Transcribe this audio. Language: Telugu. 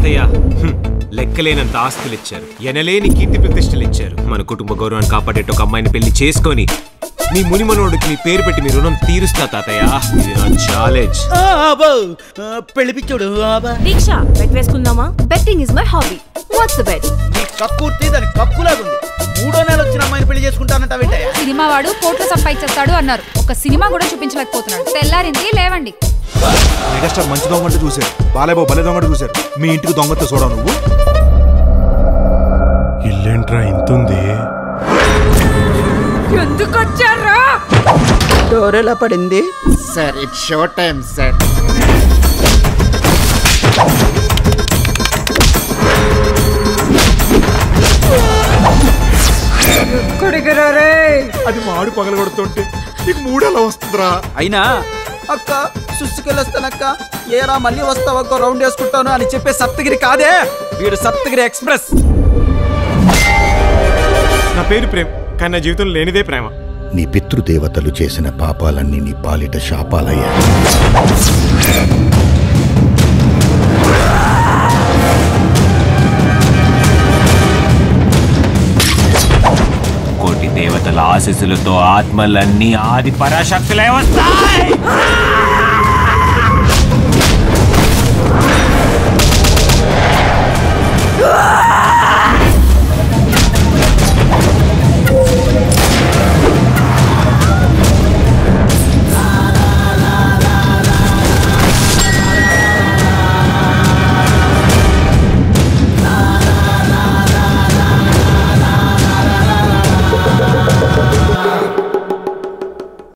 తాతయ్య హ్మ్. లెక్కలేనంత ఆస్తులు ఇచ్చారు ఎనలేని కీర్తి ప్రతిష్టలు ఇచ్చారు మన కుటుంబ గౌరవాన్ని కాపాడేట ఒక అమ్మాయిని పెళ్లి చేసుకొని మీ మునిమనోడికి మీ పేరు పెట్టి మీ రుణం తీరుస్తా తాతయ్య ఇది నా ఛాలెంజ్ పెళ్లి పిచ్చోడు దీక్ష బెట్ వేసుకుందామా betting is my hobby what's the bet నీ కక్కుర్తి దాని కక్కులాగుంది మూడో నెల వచ్చిన అమ్మాయిని పెళ్లి చేసుకుంటానంటావేంటయ్యా సినిమా వాడు కోట్లు సంపాదించేస్తాడు అన్నారు ఒక సినిమా కూడా చూపించలేకపోతున్నాడు తెల్లారింది లేవండి మెగాస్టార్ మంచి దొంగ అంటే చూశారు బాలయ్యబాబు బలే దొంగ అంటే చూశారు మీ ఇంటికి దొంగతో చూడవు నువ్వు ఇల్లేంట్రా ఇంతుంది ఎందుకు వచ్చారా డోర్ ఎలా పడింది sir it's show time sir అది మాడు పగలగొడుతుంటే నీకు మూడెలా వస్తుందిరా అయినా అక్క సుస్సుకెళ్ళొస్తానక్క ఏరా మళ్ళీ వస్తావక్క రౌండ్ వేసుకుంటాను అని చెప్పే సప్తగిరి కాదే వీడు సప్తగిరి ఎక్స్ప్రెస్ నా పేరు ప్రేమ్ కానీ నా జీవితంలో లేనిదే ప్రేమ నీ పితృదేవతలు చేసిన పాపాలన్నీ నీ పాలిట శాపాలయ్యా కోటి దేవతల ఆశీస్సులతో ఆత్మలన్నీ ఆది పరాశక్తులే వస్తాయి